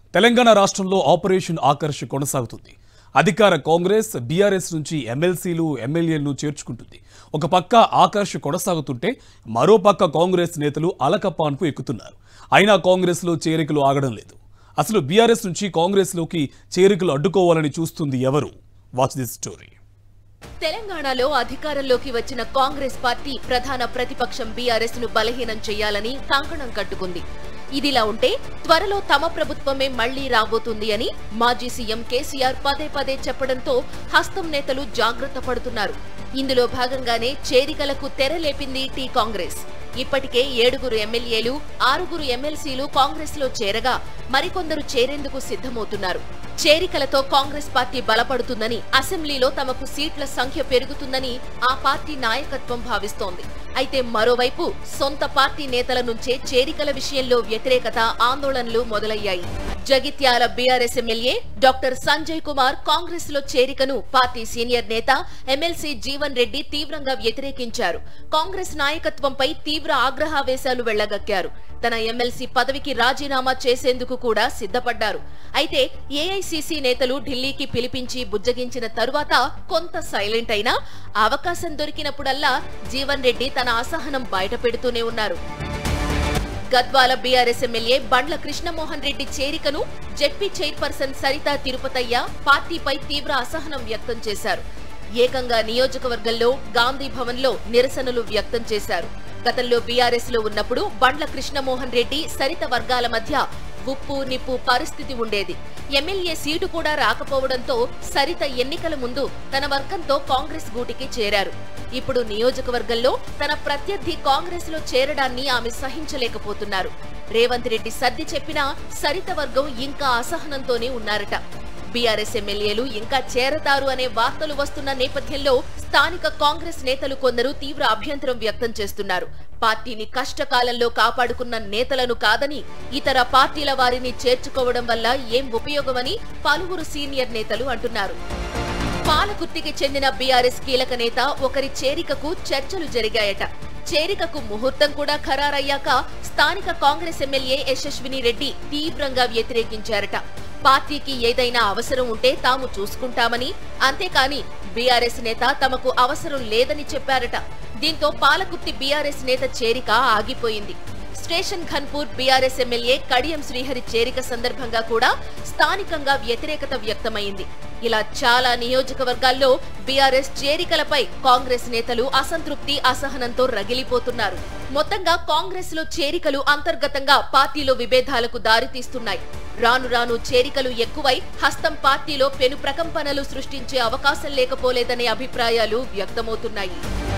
తెలంగాణ రాష్ట్రంలో ఆపరేషన్ ఆకర్ష్ కొనసాగుతుంది అధికార కాంగ్రెస్ బీఆర్ఎస్ నుంచి ఎమ్మెల్సీలు ఎమ్మెల్యేలను చేర్చుకుంటుంది ఒక పక్క ఆకర్ష్ కొనసాగుతుంటే మరో పక్క కాంగ్రెస్ నేతలు అలకపాన్పు ఎక్కుతున్నారు అయినా కాంగ్రెస్లో చేరికలు ఆగడం లేదు అసలు బీఆర్ఎస్ నుంచి కాంగ్రెస్లోకి చేరికలు అడ్డుకోవాలని చూస్తుంది ఎవరు వాచ్ దిస్ స్టోరీ తెలంగాణలో అధికారంలోకి వచ్చిన కాంగ్రెస్ పార్టీ ప్రధాన ప్రతిపక్షం బీఆర్ఎస్ ను బలహీనం చేయాలని కంకణం కట్టుకుంది ఇదిలా ఉంటే త్వరలో తమ ప్రభుత్వమే మళ్లీ రాబోతుంది అని మాజీ సీఎం కేసీఆర్ పదే పదే చెప్పడంతో హస్తం నేతలు జాగ్రత్త పడుతున్నారు ఇందులో భాగంగానే చేరికలకు తెరలేపింది టీ కాంగ్రెస్ ఇప్పటికే ఏడుగురు ఎమ్మెల్యేలు ఆరుగురు ఎమ్మెల్సీలు కాంగ్రెస్ లో చేరగా మరికొందరు చేరేందుకు సిద్ధమవుతున్నారు చేరికలతో కాంగ్రెస్ పార్టీ బలపడుతుందని అసెంబ్లీలో తమకు సీట్ల సంఖ్య పెరుగుతుందని ఆ పార్టీ నాయకత్వం భావిస్తోంది అయితే మరోవైపు సొంత పార్టీ నేతల నుంచే చేరికల విషయంలో వ్యతిరేకత ఆందోళనలు మొదలయ్యాయి Jagtial BRS MLA doctor Sanjay Kumar Congress లో చేరికను పార్టీ సీనియర్ నేత ఎమ్మెల్సీ జీవన్ రెడ్డి తీవ్రంగా వ్యతిరేకించారు కాంగ్రెస్ నాయకత్వంపై తీవ్ర ఆగ్రహావేశాలు వెళ్లగక్కారు తన ఎమ్మెల్సీ పదవికి రాజీనామా చేసేందుకు కూడా సిద్ధపడ్డారు అయితే ఏఐసీసీ నేతలు ఢిల్లీకి పిలిపించి బుజ్జగించిన తరువాత కొంత సైలెంట్ అయినా అవకాశం దొరికినప్పుడల్లా జీవన్ రెడ్డి తన అసహనం బయటపెడుతూనే ఉన్నారు గద్వాల బీఆర్ఎస్ ఎమ్మెల్యే బండ్ల కృష్ణమోహన్ రెడ్డి చేరికను జెడ్పీ చైర్పర్సన్ సరితా తిరుపతయ్య పార్టీపై తీవ్ర అసహనం వ్యక్తం చేశారు ఏకంగా నియోజకవర్గంలో గాంధీ భవన్ లో నిరసనలు వ్యక్తం చేశారు గతంలో బీఆర్ఎస్ లో ఉన్నప్పుడు బండ్ల కృష్ణమోహన్ రెడ్డి సరిత వర్గాల మధ్య ఉప్పు నిప్పు పరిస్థితి ఉండేది ఎమ్మెల్యే సీటు కూడా రాకపోవడంతో సరిత ఎన్నికల ముందు తన వర్గంతో కాంగ్రెస్ గూటికి చేరారు ఇప్పుడు నియోజకవర్గంలో తన ప్రత్యర్థి కాంగ్రెస్ లో చేరడాన్ని ఆమె సహించలేకపోతున్నారు రేవంత్ రెడ్డి సర్ది చెప్పినా సరిత వర్గం ఇంకా అసహనంతోనే ఉన్నారట బీఆర్ఎస్ ఎమ్మెల్యేలు ఇంకా చేరతారు అనే వార్తలు వస్తున్న నేపథ్యంలో స్థానిక కాంగ్రెస్ నేతలు కొందరు తీవ్ర అభ్యంతరం వ్యక్తం చేస్తున్నారు పార్టీని కష్టకాలంలో కాపాడుకున్న నేతలను కాదని ఇతర పార్టీల వారిని చేర్చుకోవడం వల్ల ఏం ఉపయోగమని పలువురు సీనియర్ నేతలు అంటున్నారు పాలకుర్తికి చెందిన బీఆర్ఎస్ కీలక నేత ఒకరి చేరికకు చర్చలు జరిగాయట చేరికకు ముహూర్తం కూడా ఖరారయ్యాక స్థానిక కాంగ్రెస్ ఎమ్మెల్యే యశస్విని రెడ్డి తీవ్రంగా వ్యతిరేకించారట పార్టీకి ఏదైనా అవసరం ఉంటే తాము చూసుకుంటామని అంతేకాని బీఆర్ఎస్ నేత తమకు అవసరం లేదని చెప్పారట దీంతో పాలకుర్తి బీఆర్ఎస్ నేత చేరిక ఆగిపోయింది station Ghanpur BRS MLA Kadiyam Srihari చేరిక సందర్భంగా కూడా స్థానికంగా వ్యతిరేకత వ్యక్తమైంది ఇలా చాలా నియోజకవర్గాల్లో బీఆర్ఎస్ చేరికలపై కాంగ్రెస్ నేతలు అసంతృప్తి అసహనంతో రగిలిపోతున్నారు మొత్తంగా కాంగ్రెస్ లో చేరికలు అంతర్గతంగా పార్టీలో విభేదాలకు దారితీస్తున్నాయి రాను రాను చేరికలు ఎక్కువై హస్తం పార్టీలో పెను ప్రకంపనలు సృష్టించే అవకాశం లేకపోలేదనే అభిప్రాయాలు వ్యక్తమవుతున్నాయి